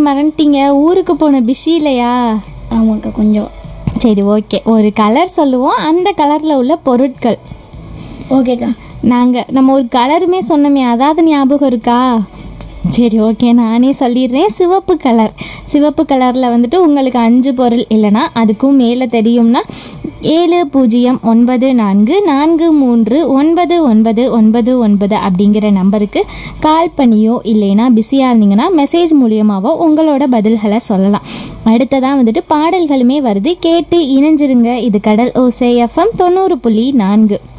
மறந்துட்டீங்க ஊருக்கு போன பிஸி இல்லையா ஆமாக்கா கொஞ்சம் சரி ஓகே ஒரு கலர் சொல்லுவோம் அந்த கலரில் உள்ள பொருட்கள் ஓகேக்கா நாங்கள் நம்ம ஒரு கலருமே சொன்னோமே அதாவது ஞாபகம் இருக்கா சரி ஓகே நானே சொல்லிடுறேன் சிவப்பு கலர் சிவப்பு கலரில் வந்துட்டு உங்களுக்கு அஞ்சு பொருள் இல்லைன்னா அதுக்கும் மேலே தெரியும்னா ஏழு பூஜ்ஜியம் ஒன்பது நான்கு நான்கு மூன்று ஒன்பது ஒன்பது ஒன்பது ஒன்பது அப்படிங்கிற நம்பருக்கு கால் பண்ணியோ இல்லைன்னா பிஸியாக இருந்தீங்கன்னா மெசேஜ் மூலியமாவோ உங்களோட பதில்களை சொல்லலாம் அடுத்ததான் வந்துட்டு பாடல்களுமே வருது கேட்டு இணைஞ்சிருங்க இது கடல் ஓசை எஃப்எம் தொண்ணூறு புள்ளி நான்கு